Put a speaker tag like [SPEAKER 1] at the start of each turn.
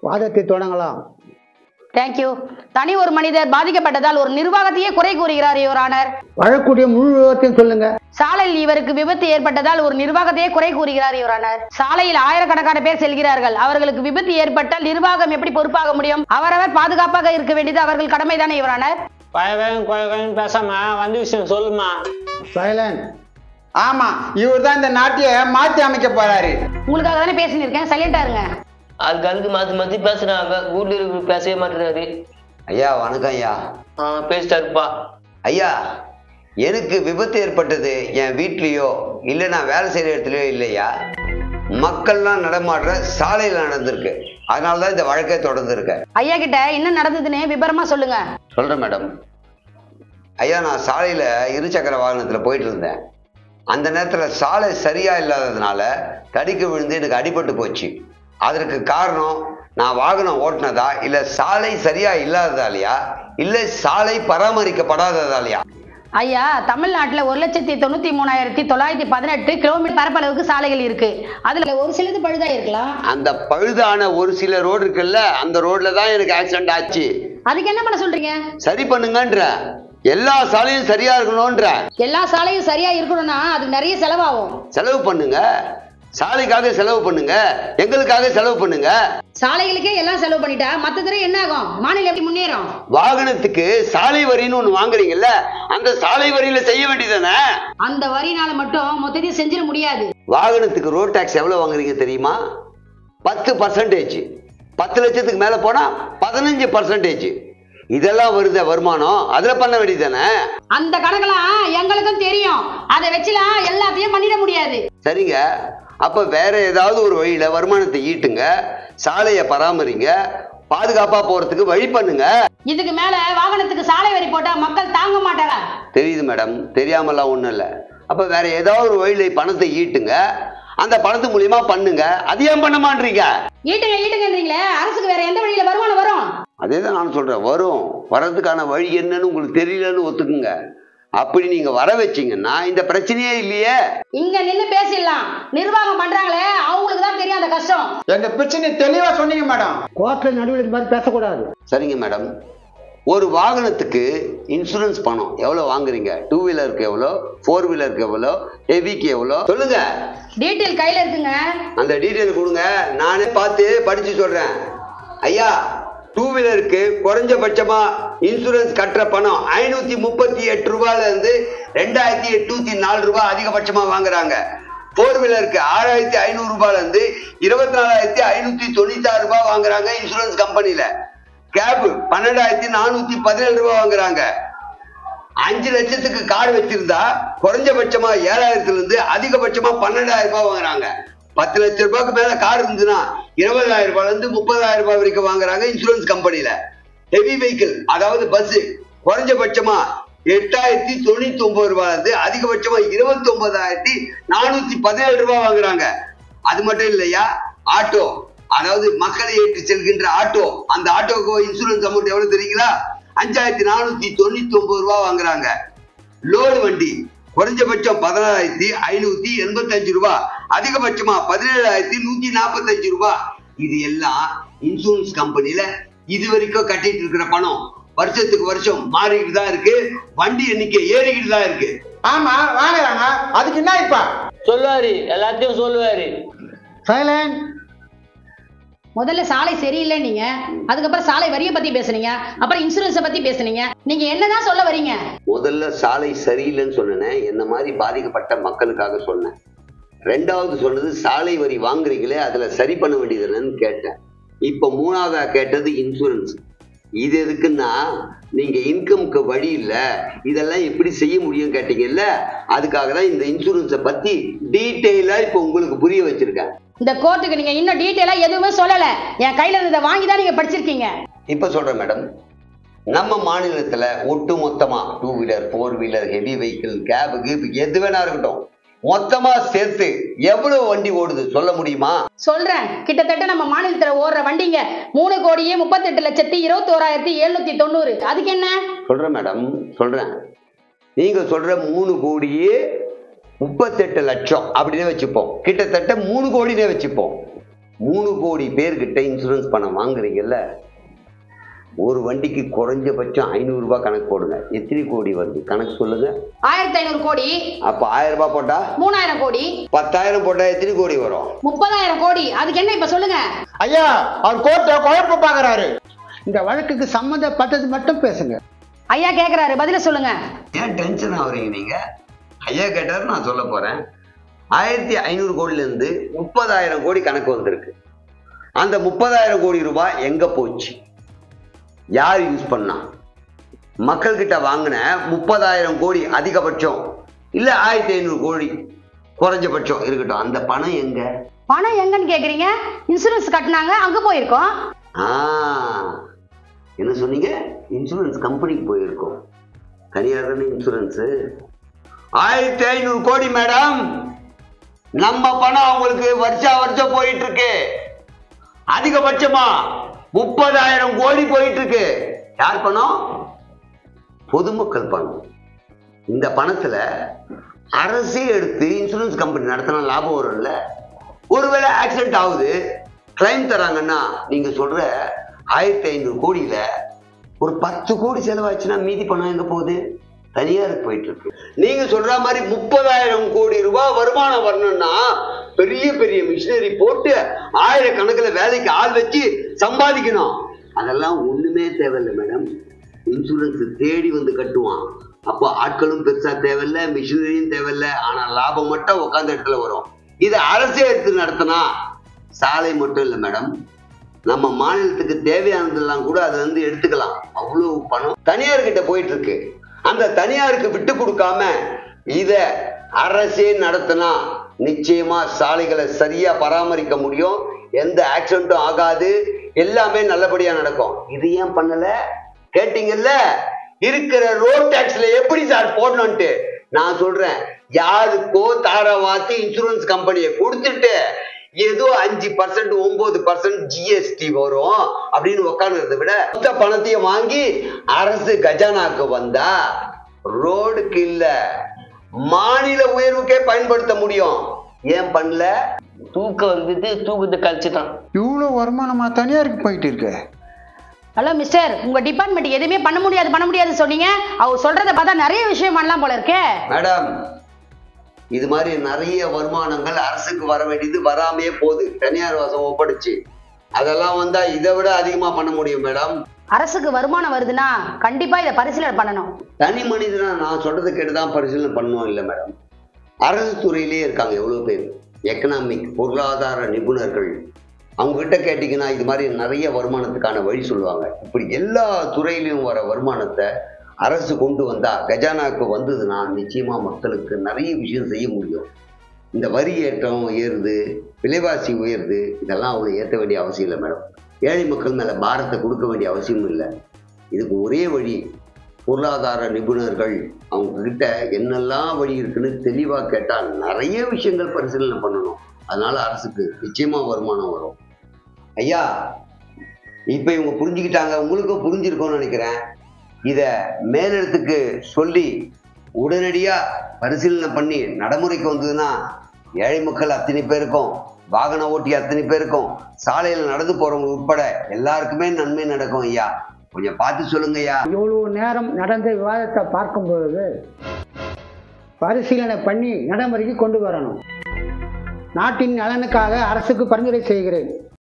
[SPEAKER 1] வாதத்தை தொடங்கலாம்
[SPEAKER 2] தேங்க்யூ தனி ஒரு மனிதர் பாதிக்கப்பட்டதால் ஒரு நிர்வாகத்தையே குறை கூறுகிறார் யுவர் ஆனர்
[SPEAKER 1] வழக்குடைய முழு விவரத்தையும் சொல்லுங்க
[SPEAKER 2] சாலையில் இவருக்கு விபத்து ஏற்பட்டதால் ஒரு நிர்வாகத்தையே குறை கூறுகிறார் யுவர் ஆனர் சாலையில் ஆயிரக்கணக்கான பேர் செல்கிறார்கள் அவர்களுக்கு விபத்து ஏற்பட்டால் நிர்வாகம் எப்படி பொறுப்பாக முடியும் அவரவர் பாதுகாப்பாக இருக்க வேண்டியது அவர்கள் கடமைதானே யுவர் ஆனர்
[SPEAKER 3] குழகம் குழகம்னு பேசாம வந்து விஷயம் சொல்லுமா
[SPEAKER 1] சைலண்ட்
[SPEAKER 4] ஆமா இவர் தான் இந்த நாட்டைய மாத்தி அமைக்க போறாரு
[SPEAKER 2] உங்களுக்காக தானே பேசினிருக்கேன் சைலண்டா இருங்க
[SPEAKER 5] ஆளுக்கு ஆளுக்கு மாற்றி மாற்றி பேசுகிறாங்க வீட்டில் இருக்க பேசவே மாட்டேறாரு
[SPEAKER 6] ஐயா வணக்கம் ஐயா
[SPEAKER 5] ஆ பேசிட்டாருப்பா
[SPEAKER 6] ஐயா எனக்கு விபத்து ஏற்பட்டது என் வீட்லேயோ இல்லை நான் வேலை செய்கிற இடத்துலையோ இல்லையா மக்கள்லாம் நடமாடுற சாலையில் நடந்திருக்கு அதனால தான் இந்த வழக்கை தொடர்ந்துருக்கேன்
[SPEAKER 2] ஐயா கிட்ட என்ன நடந்ததுன்னு விபரமா சொல்லுங்க
[SPEAKER 6] சொல்கிறேன் மேடம் ஐயா நான் சாலையில் இருசக்கர வாகனத்தில் போயிட்டு இருந்தேன் அந்த நேரத்தில் சாலை சரியாக இல்லாததுனால தடிக்க விழுந்து எனக்கு அடிபட்டு போச்சு அதற்கு காரணம் நான் வாகனம் ஓட்டினதா இல்லை சாலை சரியாக இல்லாததாலையா இல்லை சாலை பராமரிக்கப்படாததாலையா
[SPEAKER 2] ஐயா தமிழ்நாட்டுல ஒரு லட்சத்தி தொண்ணூத்தி மூணாயிரத்தி தொள்ளாயிரத்தி பதினெட்டு கிலோமீட்டர் பரப்பளவுக்கு சாலைகள் இருக்கு அதுல ஒரு சிலது பழுதா இருக்கலாம்
[SPEAKER 6] அந்த பழுதான ஒரு சில ரோடு இருக்குல்ல அந்த ரோட்ல தான் எனக்கு ஆக்சிடென்ட் ஆச்சு
[SPEAKER 2] அதுக்கு என்ன பண்ண சொல்றீங்க
[SPEAKER 6] சரி பண்ணுங்கன்ற எல்லா சாலையும் சரியா இருக்கணும்ன்ற
[SPEAKER 2] எல்லா சாலையும் சரியா இருக்கணும்னா அதுக்கு நிறைய செலவாகும்
[SPEAKER 6] செலவு பண்ணுங்க சாலைக்காக செலவு பண்ணுங்க எங்களுக்காக செலவு பண்ணுங்க
[SPEAKER 2] சாலைகளுக்கே எல்லாம் செலவு பண்ணிட்டா மத்த துறை என்ன ஆகும் மாநிலம் எப்படி முன்னேறும்
[SPEAKER 6] வாகனத்துக்கு சாலை வரின்னு ஒண்ணு வாங்குறீங்கல்ல அந்த சாலை வரியில செய்ய வேண்டியதானே
[SPEAKER 2] அந்த வரினால மட்டும் மொத்தத்தையும் செஞ்சிட முடியாது
[SPEAKER 6] வாகனத்துக்கு ரோட் டாக்ஸ் எவ்வளவு வாங்குறீங்க தெரியுமா பத்து பர்சன்டேஜ் பத்து லட்சத்துக்கு மேல போனா பதினஞ்சு பர்சன்டேஜ் இதெல்லாம் வருத வருமானம் அதுல பண்ண வேண்டியதானே
[SPEAKER 2] அந்த கணக்கெல்லாம் எங்களுக்கும் தெரியும் அதை வச்சுலாம் எல்லாத்தையும் பண்ணிட முடியாது
[SPEAKER 6] சரிங்க அப்ப வேற ஏதாவது ஒரு வழியில வருமானத்தை ஈட்டுங்க சாலையை பராமரிங்க பாதுகாப்பா போறதுக்கு வழி பண்ணுங்க
[SPEAKER 2] இதுக்கு மேல வாகனத்துக்கு சாலை வரி போட்டா மக்கள் தாங்க மாட்டாங்க
[SPEAKER 6] தெரியுது மேடம் தெரியாமலாம் ஒண்ணும் இல்ல அப்ப வேற ஏதாவது ஒரு வழியில பணத்தை ஈட்டுங்க அந்த பணத்து மூலியமா பண்ணுங்க அது ஏன் பண்ண மாட்டீங்க
[SPEAKER 2] ஈட்டுங்க ஈட்டுங்கன்றீங்களே அரசுக்கு வேற எந்த வழியில வருமானம் வரும்
[SPEAKER 6] அதே தான் நான் சொல்றேன் வரும் வர்றதுக்கான வழி என்னன்னு உங்களுக்கு தெரியலன்னு ஒத்துக்குங்க அப்படி நீங்க வர வச்சீங்கன்னா இந்த பிரச்சனையே இல்லையே
[SPEAKER 2] இங்க நின்னு பேசிடலாம் நிர்வாகம் பண்றாங்களே அவங்களுக்கு தான் தெரியும் அந்த கஷ்டம்
[SPEAKER 4] எங்க பிரச்சனை தெளிவா சொன்னீங்க மேடம்
[SPEAKER 1] கோர்ட்டில் நடுவில் இந்த மாதிரி பேசக்கூடாது
[SPEAKER 6] சரிங்க மேடம் ஒரு வாகனத்துக்கு இன்சூரன்ஸ் பணம் எவ்வளோ வாங்குறீங்க டூ வீலருக்கு எவ்வளோ ஃபோர் வீலருக்கு எவ்வளோ ஹெவிக்கு எவ்வளோ சொல்லுங்க
[SPEAKER 2] டீட்டெயில் கையில இருக்குங்க
[SPEAKER 6] அந்த டீட்டெயில் கொடுங்க நானே பார்த்து படிச்சு சொல்றேன் ஐயா டூ வீலருக்கு குறைஞ்சபட்சமா இன்சூரன்ஸ் கட்டுற பணம் ஐநூத்தி முப்பத்தி எட்டு ரூபாயில இருந்து ரெண்டாயிரத்தி எட்நூத்தி நாலு ரூபாய் அதிகபட்சமா வாங்குறாங்க ஃபோர் வீலருக்கு ஆறாயிரத்தி ஐநூறு ரூபாயில இருந்து இருபத்தி நாலாயிரத்தி ஐநூத்தி தொண்ணூத்தி ஆறு ரூபாய் வாங்குறாங்க இன்சூரன்ஸ் கம்பெனில கேப் பன்னெண்டாயிரத்தி நானூத்தி பதினேழு ரூபாய் வாங்குறாங்க அஞ்சு லட்சத்துக்கு கார் வச்சிருந்தா குறைஞ்சபட்சமா ஏழாயிரத்துல இருந்து அதிகபட்சமா பன்னெண்டாயிரம் ரூபாய் வாங்குறாங்க பத்து லட்ச ரூபாய்க்கு மேல கார் இருந்துச்சுன்னா இருபதாயிரம் ரூபாய்ல இருந்து முப்பதாயிரம் ரூபாய் வரைக்கும் வாங்குறாங்க இன்சூரன்ஸ் கம்பெனில ஹெவி வெஹிக்கிள் அதாவது பஸ் குறைஞ்சபட்சமா எட்டாயிரத்தி தொண்ணூத்தி ஒன்பது ரூபாய்ல இருந்து அதிகபட்சமா இருபத்தி ஒன்பதாயிரத்தி நானூத்தி பதினேழு ரூபாய் வாங்குறாங்க அது மட்டும் இல்லையா ஆட்டோ அதாவது மக்களை ஏற்றி செல்கின்ற ஆட்டோ அந்த ஆட்டோக்கு இன்சூரன்ஸ் அமௌண்ட் எவ்வளவு தெரியுங்களா அஞ்சாயிரத்தி நானூத்தி தொண்ணூத்தி ஒன்பது ரூபாய் வாங்குறாங்க லோடு வண்டி குறைஞ்சபட்சம் பதினாறாயிரத்தி ஐநூத்தி எண்பத்தஞ்சு ரூபாய் அதிகபட்சமா பதினேழாயிரத்தி நூத்தி நாற்பத்தஞ்சு ரூபாய் இது எல்லாம் இன்சூரன்ஸ் கம்பெனில இது வரைக்கும் கட்டிட்டு இருக்கிற பணம் வருஷத்துக்கு வருஷம் மாறிக்கிட்டு தான் இருக்கு வண்டி எண்ணிக்கை ஏறிக்கிட்டு தான் இருக்கு
[SPEAKER 4] ஆமா வாங்குறாங்க அதுக்கு என்ன இப்ப
[SPEAKER 5] சொல்லுவாரு எல்லாத்தையும் சொல்லுவாரு
[SPEAKER 1] சைலண்ட்
[SPEAKER 2] முதல்ல சாலை சரியில்லை நீங்க அதுக்கப்புறம் சாலை வரியை பத்தி பேசுனீங்க அப்புறம் இன்சூரன்ஸை பத்தி பேசுனீங்க நீங்க என்னதான் சொல்ல வரீங்க
[SPEAKER 6] முதல்ல சாலை சரியில்லைன்னு சொன்னேன் என்ன மாதிரி பாதிக்கப்பட்ட மக்களுக்காக சொன்னேன் ரெண்டாவது சொன்னது சாலை வரி வாங்குறீங்களே அதுல சரி பண்ண வேண்டியது என்னன்னு கேட்டேன் இப்ப மூணாவதா கேட்டது இன்சூரன்ஸ் இது எதுக்குன்னா நீங்க இன்கம்க்கு வழி இல்ல இதெல்லாம் எப்படி செய்ய முடியும் கேட்டீங்கல்ல அதுக்காக தான் இந்த இன்சூரன்ஸை பத்தி டீட்டெயிலா இப்ப உங்களுக்கு புரிய வச்சிருக்கேன்
[SPEAKER 2] இந்த கோர்ட்டுக்கு நீங்க இன்னும் டீட்டெயிலா எதுவுமே சொல்லல என் கையில இருந்ததை வாங்கி தான் நீங்க படிச்சிருக்கீங்க
[SPEAKER 6] இப்ப சொல்றேன் மேடம் நம்ம மாநிலத்துல ஒட்டு மொத்தமா two wheeler four wheeler heavy vehicle கேபு கீபு எது வேணா இருக்கட்டும் மொத்தமா சேர்த்து எவ்வளவு வண்டி ஓடுது சொல்ல முடியுமா
[SPEAKER 2] சொல்றேன் கிட்டத்தட்ட நம்ம மாநிலத்துல ஓடுற வண்டிங்க மூணு கோடியே முப்பத்தெட்டு லட்சத்தி இருபத்தி ஓராயிரத்தி எழுநூத்தி தொண்ணூறு அதுக்கு என்ன
[SPEAKER 6] சொல்றேன் மேடம் சொல்றேன் நீங்க சொல்ற மூணு கோடியே முப்பத்தெட்டு லட்சம் அப்படின்னே வச்சுப்போம் கிட்டத்தட்ட மூணு கோடினே வச்சுப்போம் மூணு கோடி பேர்கிட்ட இன்சூரன்ஸ் பணம் வாங்குறீங்கல்ல ஒரு வண்டிக்கு குறைஞ்சபட்சம் ஐநூறு ரூபாய் கணக்கு போடுங்க எத்தனை கோடி வருது கணக்கு சொல்லுங்க
[SPEAKER 2] ஆயிரத்தி ஐநூறு கோடி
[SPEAKER 6] அப்ப ஆயிரம் ரூபாய் போட்டா
[SPEAKER 2] மூணாயிரம் கோடி
[SPEAKER 6] பத்தாயிரம் போட்டா எத்தனை கோடி வரும்
[SPEAKER 2] முப்பதாயிரம் கோடி அதுக்கு என்ன இப்ப சொல்லுங்க
[SPEAKER 4] ஐயா அவர் கோர்ட்டை குழப்ப பாக்குறாரு
[SPEAKER 1] இந்த வழக்குக்கு சம்மந்தப்பட்டது மட்டும் பேசுங்க
[SPEAKER 2] ஐயா கேக்குறாரு பதில சொல்லுங்க
[SPEAKER 6] ஏன் டென்ஷன் ஆகுறீங்க நீங்க ஐயா கேட்டாரு நான் சொல்ல போறேன் ஆயிரத்தி ஐநூறு கோடில இருந்து முப்பதாயிரம் கோடி கணக்கு வந்திருக்கு அந்த முப்பதாயிரம் கோடி ரூபாய் எங்க போச்சு யார் யூஸ் பண்ணா மக்கள்கிட்ட வாங்கின முப்பதாயிரம் கோடி அதிகபட்சம் இல்ல ஆயிரத்தி ஐநூறு கோடி குறைஞ்சபட்சம் இருக்கட்டும் அந்த பணம் எங்க
[SPEAKER 2] பணம் எங்கன்னு கேக்குறீங்க இன்சூரன்ஸ் கட்டினாங்க அங்க போயிருக்கோம்
[SPEAKER 6] ஆ என்ன சொன்னீங்க இன்சூரன்ஸ் கம்பெனிக்கு போயிருக்கோம் தனியார் தானே இன்சூரன்ஸ் ஆயிரத்தி ஐநூறு கோடி மேடம் நம்ம பணம் அவங்களுக்கு வருஷா வருஷம் போயிட்டு இருக்கு அதிகபட்சமா முப்பதாயிரம் கோடி போயிட்டு இருக்கு யார் பணம் பொதுமக்கள் பணம் இந்த பணத்துல அரசே எடுத்து இன்சூரன்ஸ் கம்பெனி நடத்தினா லாபம் வரும்ல ஒருவேளை ஆக்சிடென்ட் ஆகுது கிளைம் தராங்கன்னா நீங்க சொல்ற ஆயிரத்தி ஐநூறு கோடியில ஒரு பத்து கோடி செலவாச்சுன்னா மீதி பணம் எங்க போகுது தனியாருக்கு போயிட்டு இருக்கு நீங்க சொல்ற மாதிரி முப்பதாயிரம் கோடி ரூபாய் வருமானம் வரணும்னா பெரிய பெரிய மிஷினரி போட்டு ஆயிரக்கணக்கில் வேலைக்கு ஆள் வச்சு சம்பாதிக்கணும் அதெல்லாம் ஒண்ணுமே தேவையில்லை மேடம் இன்சூரன்ஸ் தேடி வந்து கட்டுவான் அப்போ ஆட்களும் பெருசா தேவையில்ல மிஷினரியும் தேவையில்ல ஆனா லாபம் மட்டும் உட்காந்த இடத்துல வரும் இது அரசே எடுத்து நடத்தினா சாலை மட்டும் இல்லை மேடம் நம்ம மாநிலத்துக்கு தேவையானதெல்லாம் கூட அதை வந்து எடுத்துக்கலாம் அவ்வளவு பணம் தனியார்கிட்ட போயிட்டு இருக்கு அந்த தனியாருக்கு விட்டு கொடுக்காம இத அரசே நடத்தினா நிச்சயமா சாலைகளை சரியா பராமரிக்க முடியும் எந்த ஆக்சிடென்ட்டும் ஆகாது எல்லாமே நல்லபடியா நடக்கும் இது ஏன் பண்ணல கேட்டீங்கல்ல இருக்கிற ரோட் டாக்ஸ்ல எப்படி சார் போடணும்ட்டு நான் சொல்றேன் யாருக்கோ தாரவாத்தி இன்சூரன்ஸ் கம்பெனியை கொடுத்துட்டு ஏதோ அஞ்சு பர்சன்ட் ஒன்பது பர்சன்ட் ஜிஎஸ்டி வரும் அப்படின்னு உட்காந்துறத விட மொத்த பணத்தையும் வாங்கி அரசு கஜானாக்கு வந்தா ரோடுக்கு இல்ல மாநில உயர்வுக்கே பயன்படுத்த முடியும் ஏன் பண்ணல
[SPEAKER 5] தூக்கம் வந்துட்டு தூக்கத்தை கழிச்சுட்டான்
[SPEAKER 4] இவ்வளவு வருமானமா தனியாருக்கு போயிட்டு இருக்கு
[SPEAKER 2] ஹலோ மிஸ்டர் உங்க டிபார்ட்மெண்ட் எதுவுமே பண்ண முடியாது பண்ண முடியாது சொன்னீங்க அவர் சொல்றத பார்த்தா நிறைய விஷயம் பண்ணலாம் போல இருக்கே
[SPEAKER 6] மேடம் இது மாதிரி நிறைய வருமானங்கள் அரசுக்கு வர வேண்டியது வராமையே போகுது தனியார் வாசம் ஒப்படைச்சு அதெல்லாம் வந்தா இதை விட அதிகமா பண்ண முடியும் மேடம்
[SPEAKER 2] அரசுக்கு வருமானம் வருதுன்னா கண்டிப்பா இதை பரிசீலனை பண்ணணும்
[SPEAKER 6] தனி மனிதனா நான் சொல்றதை கேட்டுதான் பரிசீலனை பண்ணணும் இல்லை மேடம் அரசு துறையிலே இருக்காங்க எவ்வளவு பேர் எக்கனாமிக் பொருளாதார நிபுணர்கள் அவங்க கிட்ட கேட்டீங்கன்னா இது மாதிரி நிறைய வருமானத்துக்கான வழி சொல்லுவாங்க இப்படி எல்லா துறையிலையும் வர வருமானத்தை அரசு கொண்டு வந்தா கஜானாக்கு வந்ததுன்னா நிச்சயமா மக்களுக்கு நிறைய விஷயம் செய்ய முடியும் இந்த வரி ஏற்றம் ஏறுது விலைவாசி உயருது இதெல்லாம் அவங்க ஏற்ற வேண்டிய அவசியம் இல்லை மேடம் ஏழை மக்கள் மேல பாரத்தை கொடுக்க வேண்டிய அவசியமும் இல்லை இதுக்கு ஒரே வழி பொருளாதார நிபுணர்கள் அவங்க கிட்ட என்னெல்லாம் வழி இருக்குன்னு தெளிவா கேட்டா நிறைய விஷயங்கள் பரிசீலனை பண்ணணும் அதனால அரசுக்கு நிச்சயமா வருமானம் வரும் ஐயா இப்ப இவங்க புரிஞ்சுக்கிட்டாங்க உங்களுக்கும் புரிஞ்சிருக்கும்னு நினைக்கிறேன் இத மேலிடத்துக்கு சொல்லி உடனடியா பரிசீலனை பண்ணி நடைமுறைக்கு வந்ததுன்னா ஏழை மக்கள் அத்தனை பேருக்கும் வாகன ஓட்டி அத்தனை பேருக்கும் சாலையில் நடந்து போறவங்க உட்பட எல்லாருக்குமே நன்மை நடக்கும் ஐயா கொஞ்சம் பார்த்து சொல்லுங்க ஐயா
[SPEAKER 1] இவ்வளவு நேரம் நடந்த விவாதத்தை பார்க்கும் பொழுது பரிசீலனை பண்ணி நடைமுறைக்கு கொண்டு வரணும் நாட்டின் நலனுக்காக அரசுக்கு பரிந்துரை செய்கிறேன்